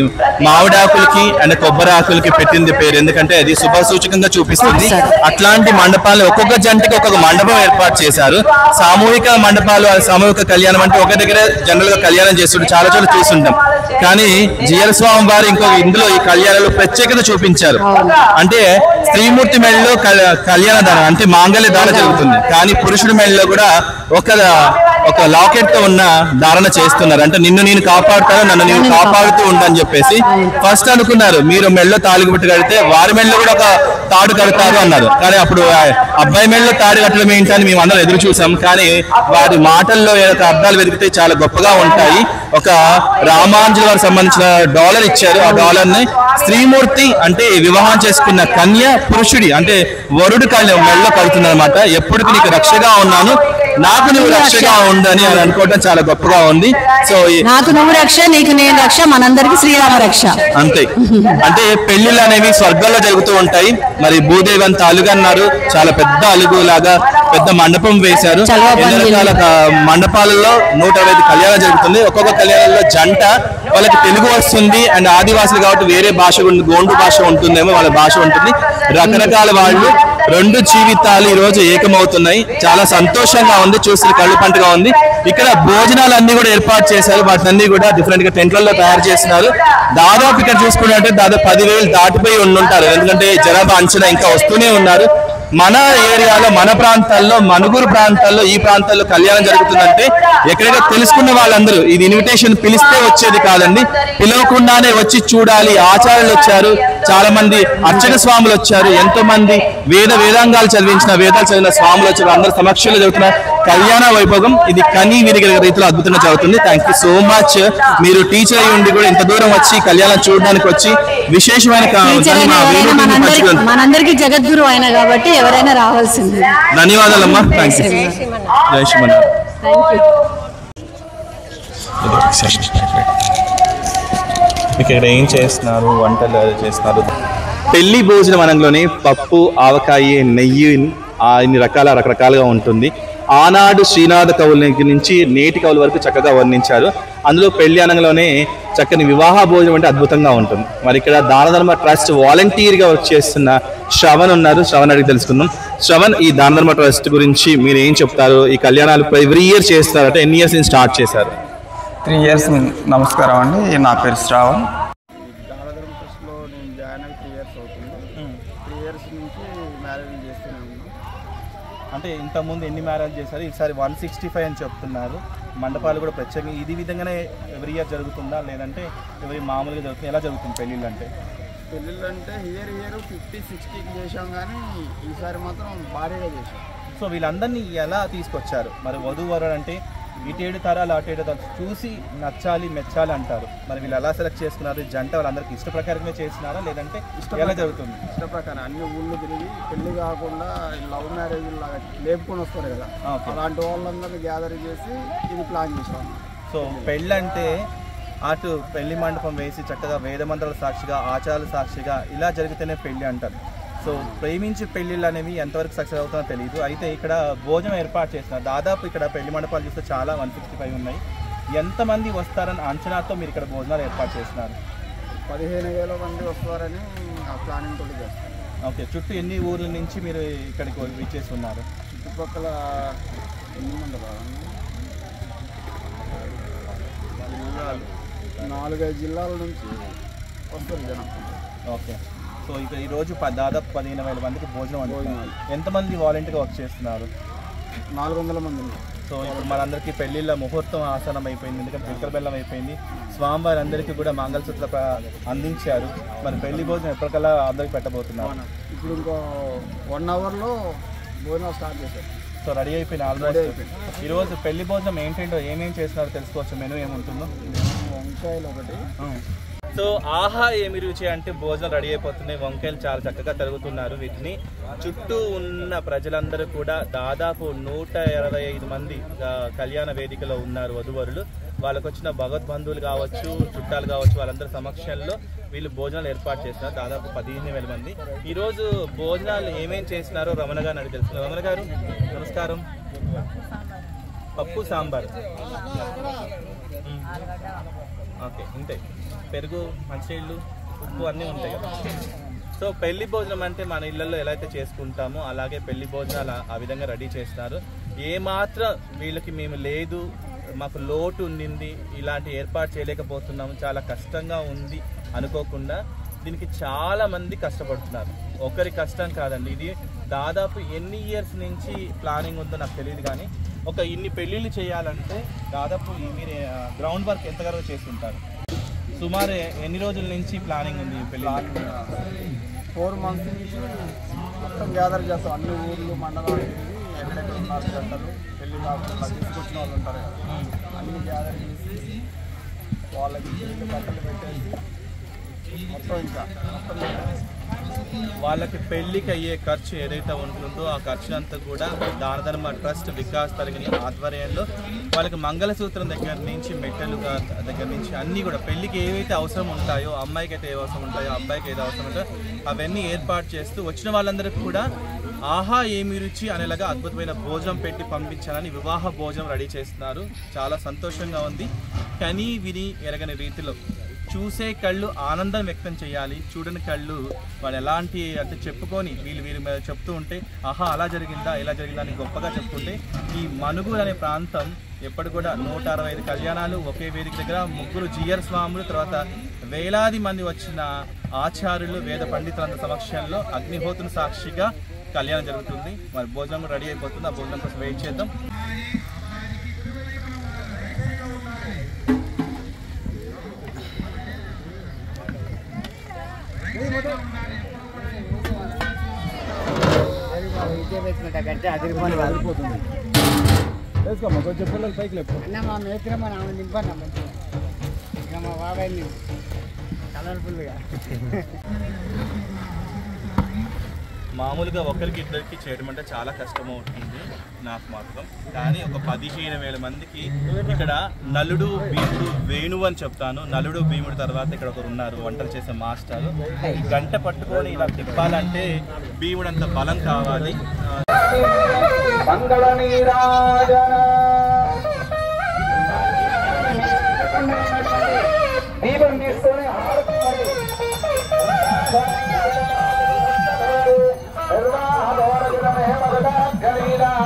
మామిడి ఆకులకి అండ్ కొబ్బరి ఆకులకి పెట్టింది పేరు ఎందుకంటే అది శుభ సూచకంగా చూపిస్తుంది అట్లాంటి మండపాలు ఒక్కొక్క జంటకి ఒక్కొక్క మండపం ఏర్పాటు చేశారు సామూహిక మండపాలు ఆ సామూహిక కళ్యాణం అంటే ఒక దగ్గర జనరల్ గా కళ్యాణం చేస్తుంటే చాలా చోట్ల చూస్తుంటాం కానీ జియల్ స్వామి వారు ఇంకొక ఇందులో ఈ కళ్యాణాలు ప్రత్యేకత చూపించారు అంటే స్త్రీమూర్తి మెడలో కల్- కళ్యాణ దానం అంటే మాంగళ్య దానం జరుగుతుంది కానీ పురుషుడి మెడలో కూడా ఒక ఒక లాకెట్ తో ఉన్న ధారణ చేస్తున్నారు అంటే నిన్ను నేను కాపాడుతాను నన్ను నేను కాపాడుతూ ఉండని చెప్పేసి ఫస్ట్ అనుకున్నారు మీరు మెడలో తాళి పెట్టి కడితే వారి మెడలో కూడా ఒక తాడు కడతారు అన్నారు కానీ అప్పుడు ఆ అబ్బాయి మెడలో తాడు కట్టడం ఏంటని మేము అందరం ఎదురు చూసాం కానీ వారి మాటల్లో ఏదైనా అర్థాలు వెతికితే చాలా గొప్పగా ఉంటాయి ఒక రామాంజలి వారికి సంబంధించిన డాలర్ ఇచ్చారు ఆ డాలర్ ని స్త్రీమూర్తి అంటే వివాహం చేసుకున్న కన్య పురుషుడి అంటే వరుడు కళ్యాణ మెడలో కడుతున్నారు అనమాట ఎప్పటికి నీకు రక్షగా ఉన్నాను నాకు నువ్వు రక్షగా ఉండని అని అనుకోవడం చాలా గొప్పగా ఉంది సో ఈ- నాకు నువ్వు రక్ష నీకు నేను రక్ష మనందరికి శ్రీరామ రక్ష అంతే అంటే పెళ్లిళ్ళు అనేవి స్వర్గంలో జరుగుతూ ఉంటాయి మరి భూదేవి అంత అలుగు అన్నారు చాలా పెద్ద అలుగు లాగా పెద్ద మండపం వేశారు చలవ ఎన్ని పందిళ్ళు. రకాల క- మండపాలలో నూట అరవై ఐదు కళ్యాణం జరుగుతుంది ఒక్కొక్క కళ్యాణంలో జంట వాళ్ళకి తెలుగు వస్తుంది అండ్ ఆదివాసులు కాబట్టి వేరే భాష ఉంది గోండు భాష ఉంటుందేమో వాళ్ళ భాష ఉంటుంది రకరకాల వాళ్ళు రెండు జీవితాలు ఈ రోజు ఏకమవుతున్నాయి చాలా సంతోషంగా ఉంది చూస్తే కళ్ళు పంటగా ఉంది ఇక్కడ భోజనాలు అన్ని కూడా ఏర్పాటు చేశారు వాటిని కూడా డిఫరెంట్ గా టెంట్లలో తయారు చేస్తున్నారు దాదాపు ఇక్కడ చూసుకున్నట్టే దాదాపు పదివేలు దాటిపోయి ఉండుంటారు ఎందుకంటే జనాభా అంచనా ఇంకా వస్తూనే ఉన్నారు మన ఏరియాలో మన ప్రాంతాల్లో మనుగురు ప్రాంతాల్లో ఈ ప్రాంతాల్లో కళ్యాణం జరుగుతుందంటే ఎక్కడెక్కడ తెలుసుకున్న వాళ్ళందరూ ఇది ఇన్విటేషన్ పిలిస్తే వచ్చేది కాదండి పిలవకుండానే వచ్చి చూడాలి ఆచార్యులు వచ్చారు చాలా మంది అర్చక స్వాములు వచ్చారు ఎంతో మంది వేద వేదాంగాలు చదివించిన వేదాలు చదివిన స్వాములు వచ్చారు అందరి సమక్షంలో జరుగుతున్న కళ్యాణ వైభోగం ఇది కని విరిగిన రీతిలో అద్భుతంగా జరుగుతుంది థ్యాంక్ యూ సో మచ్ మీరు టీచర్ అయి ఉండి కూడా ఇంత దూరం వచ్చి కళ్యాణం చూడడానికి వచ్చి విశేషమైన కా- టీచర్ దాన్ని అయినా మా ఎవరైనా వేణువుని మనందరికి పంచుకున్నందుకు మనందరికి జగద్గురు అయినా కాబట్టి ఎవరైనా రావాల్సింది ధన్యవాదాలమ్మా థ్యాంక్ యూ జై శ్రీమన్నారాయణ థ్యాంక్ యూ ఇక్కడ ఏం చేస్తున్నారు వంటలు ఎలా చేస్తున్నారు పెళ్లి భోజనం అనగానే పప్పు ఆవకాయ నెయ్యి ఆ ఇన్ని రకాల రకరకాలుగా ఉంటుంది ఆనాడు శ్రీనాథ కవుల దగ్గర నుంచి నేటి కవుల వరకు చక్కగా వర్ణించారు అందులో పెళ్లి అనగానే చక్కని వివాహ భోజనం అంటే అద్భుతంగా ఉంటుంది మరి ఇక్కడ దానధర్మ ట్రస్ట్ వాలంటీర్గా వర్క్ చేస్తున్న శ్రవణ్ ఉన్నారు శ్రవణ్ అడిగి తెలుసుకుందాం శ్రవణ్ ఈ దానధర్మ ట్రస్ట్ గురించి మీరు ఏం చెప్తారు ఈ కళ్యాణాలు ఎవ్రీ ఇయర్ చేస్తారు అంటే ఎన్ని ఇయర్స్ నుంచి స్టార్ట్ చేశారు త్రీ ఇయర్స్ నమస్కారం అండి నా పేరు శ్రావణ్ దానధర్మ ట్రస్ట్లో నేను జాయిన్ అయ్యి త్రీ ఇయర్స్ అవుతుంది త్రీ ఇయర్స్ నుంచి మ్యారేజ్ చేస్తూనే ఉన్నాను అంటే ఇంతకుముందు ఎన్ని మ్యారేజ్ చేశారు ఈసారి వన్ సిక్స్టీ ఫైవ్ అని చెప్తున్నారు మండపాలు కూడా ప్రత్యేకంగా ఇది విధంగానే ఎవ్రీ ఇయర్ జరుగుతుందా లేదంటే ఎవరి మామూలుగా జరుగుతుంది ఎలా జరుగుతుంది పెళ్ళిళ్ళు అంటే పెళ్ళిళ్ళు అంటే ఇయర్ ఇయర్ ఫిఫ్టీ సిక్స్టీకి చేసాం కానీ ఈసారి మాత్రం భారీగా చేసాం సో వీళ్ళందరినీ ఎలా తీసుకొచ్చారు మరి వధువు వరుడు అంటే ఇటేడు తరాలు అటేడు తరాలు చూసి నచ్చాలి మెచ్చాలి అంటారు మరి వీళ్ళు ఎలా సెలెక్ట్ చేసుకున్నారు ఈ జంట వాళ్ళందరికీ ఇష్ట ప్రకారమే చేసినారా లేదంటే ఎలా జరుగుతుంది ఇష్ట ప్రకారం అన్ని ఊళ్ళు తిరిగి పెళ్లి కాకుండా లవ్ మ్యారేజ్ లాగా లేపుకొని వస్తారు కదా ఓకే. అలాంటి వాళ్ళందరినీ గ్యాదర్ చేసి ఇది ప్లాన్ చేసాం సో పెళ్ళంటే అటు పెళ్లి మండపం వేసి చక్కగా వేదమంత్రాల సాక్షిగా ఆచారాల సాక్షిగా ఇలా జరిగితేనే పెళ్లి అంటారు సో ప్రేమించి పెళ్లిళ్ళు అనేవి ఎంతవరకు సక్సెస్ అవుతుందో తెలియదు అయితే ఇక్కడ భోజనం ఏర్పాటు చేస్తున్నారు దాదాపు ఇక్కడ పెళ్లి మండపాలు చూస్తే చాలా వన్ సిక్స్టీ ఫైవ్ ఉన్నాయి ఎంతమంది వస్తారని అంచనాతో మీరు ఇక్కడ భోజనాలు ఏర్పాటు చేస్తున్నారు పదిహేను వేల మంది వస్తారని ఆ ప్లానింగ్ తోటి చేస్తాం ఓకే చుట్టూ ఎన్ని ఊర్ల నుంచి మీరు ఇక్కడికి విచ్చేసి ఉన్నారు చుట్టుపక్కల ఎన్ని మంది రావాలి జిల్లాలు నాలుగైదు జిల్లాల నుంచి వస్తారు జనం ఓకే సో ఇక ఈరోజు ప- దాదాపు పదిహేను వేల మందికి భోజనం వండుతున్నారు ఎంతమంది వాలంటీర్గా వర్క్ చేస్తున్నారు నాలుగు వందల మంది సో ఇప్పుడు మనందరికీ పెళ్లిళ్ళ ముహూర్తం ఆసనం అయిపోయింది ఎందుకంటే పిక్కల బెల్లం అయిపోయింది స్వామివారి అందరికీ కూడా మంగళసూత్ర ప్ర- అందించారు మరి పెళ్లి భోజనం ఎప్పటికల్లా అందరికి పెట్టబోతున్నారు ఇప్పుడు ఇంకో వన్ అవర్లో భోజనం స్టార్ట్ చేశారు సో రెడీ అయిపోయింది Ready ఆల్రెడీ అయిపోయింది. ఈరోజు పెళ్లి భోజనం ఏంటంటో ఏమేం చేస్తున్నారో తెలుసుకోవచ్చు మెనూ ఏముంటుందో వంకాయలు ఒకటి సో ఆహా ఏమి రుచి అంటే భోజనం రెడీ అయిపోతున్నాయి వంకాయలు చాలా చక్కగా తరుగుతున్నారు వీటిని చుట్టూ ఉన్న ప్రజలందరూ కూడా దాదాపు నూట ఇరవై ఐదు మంది ఆ, కళ్యాణ వేదికలో ఉన్నారు వధువరులు వాళ్ళకు వచ్చిన భగవద్బంధువులు కావచ్చు చుట్టాలు కావచ్చు వాళ్ళందరి సమక్షంలో వీళ్ళు భోజనాలు ఏర్పాటు చేస్తున్నారు దాదాపు పదిహేను వేల మంది ఈరోజు భోజనాలు ఏమేం చేసినారో రమణ గారు అడిగి తెలుసుకున్నారు రమణ గారు నమస్కారం పప్పు సాంబార్ ఓకే ఉంటాయి పెరుగు మంచినీళ్ళు ఉప్పు అన్నీ ఉంటాయి కదా సో పెళ్లి భోజనం అంటే మన ఇళ్ళల్లో ఎలా అయితే చేసుకుంటామో అలాగే పెళ్లి భోజనాలు ఆ- ఆ విధంగా రెడీ చేస్తారు ఏ మాత్రం వీళ్ళకి మేము లేదు మాకు లోటు ఉండింది ఇలాంటి ఏర్పాటు చేయలేకపోతున్నాము చాలా కష్టంగా ఉంది అనుకోకుండా దీనికి చాలా మంది కష్టపడుతున్నారు ఒకరి కష్టం కాదండి ఇది దాదాపు ఎన్ని ఇయర్స్ నుంచి ప్లానింగ్ ఉందో నాకు తెలియదు కానీ ఒక ఇన్ని పెళ్ళిళ్ళు చేయాలంటే దాదాపు ఈ మీరు గ్రౌండ్ వర్క్ ఎంతగానో చేస్తుంటారు సుమారు ఎన్ని రోజుల నుంచి ప్లానింగ్ ఉంది ఈ పెళ్లి ఫోర్ మంత్స్ నుంచి మొత్తం గ్యాదర్ చేస్తాం అన్ని ఊర్లు మండలాలు తిరిగి ఎక్కడెక్కడ ఉన్నారు జంటలు పెళ్లి కాకుండా తీసుకొచ్చిన వాళ్ళు ఉంటారు కదా అన్ని గ్యాదర్ చేసి వాళ్ళకి పెళ్లి బట్టలు పెట్టేసి మొత్తం ఇంకా మొత్తం పెట్టేసి వాళ్ళకి పెళ్లికి అయ్యే ఖర్చు ఏదైతే ఉంటుందో ఆ ఖర్చు అంతా కూడా దాన ధర్మ ట్రస్ట్ వికాస్ తరగని ఆధ్వర్యంలో వాళ్ళకి మంగళసూత్రం దగ్గర నుంచి మెట్టెలు గా- దగ్గర నుంచి అన్నీ కూడా పెళ్లికి ఏవైతే అవసరం ఉంటాయో అమ్మాయికి అయితే ఏ అవసరం ఉంటాయో అబ్బాయికి ఏది అవసరం ఉంటాయో అవన్నీ ఏర్పాటు చేస్తూ వచ్చిన వాళ్ళందరికీ కూడా ఆహా ఏమి రుచి అనేలాగా అద్భుతమైన భోజనం పెట్టి పంపించాలని వివాహ భోజనం రెడీ చేస్తున్నారు చాలా సంతోషంగా ఉంది కని విని ఎరగని రీతిలో చూసే కళ్ళు ఆనందం వ్యక్తం చేయాలి చూడని కళ్ళు వాళ్ళు ఎలాంటి అంటే చెప్పుకొని వీళ్ళు వీరి మీద చెప్తూ ఉంటే ఆహా అలా జరిగిందా ఇలా జరిగిందా అని గొప్పగా చెప్పుకుంటే ఈ మనుగు అనే ప్రాంతం ఎప్పటి కూడా నూట అరవై ఐదు కళ్యాణాలు ఒకే వేదిక దగ్గర ముగ్గురు జియర్ స్వాములు తర్వాత వేలాది మంది వచ్చిన ఆచార్యులు వేద పండితులందరి సమక్షంలో అగ్నిహోత్రుని సాక్షిగా కళ్యాణం జరుగుతుంది మరి భోజనం రెడీ అయిపోతుంది ఆ భోజనం కోసం వెయిట్ చేద్దాం వెళ్ళిపోతుంది వేసుకోమ్మా కొంచెం పిల్లలు పైకి లేపు మా మేత్రమ్మ నా నింపన్నా మంచిగా ఇక మా బాబాయ్ని కలర్ఫుల్గా మామూలుగా ఒకరికి ఇద్దరికి చేయడం అంటే చాలా కష్టం అవుతుంది నాకు మాత్రం కానీ ఒక పదిహేను వేల మందికి ఇక్కడ నలుడు భీముడు వేణువు అని చెప్తాను నలుడు భీముడు తర్వాత ఇక్కడ ఒకరు ఉన్నారు వంటలు చేసే మాస్టర్ ఈ గంట పట్టుకొని ఇలా తిప్పాలంటే భీముడు అంత బలం కావాలి మంగళ నీరాజన దీపం తీసుకొని హారతి మరి. నిర్వాహ దోరగిరమే మగదాగ్రలీలా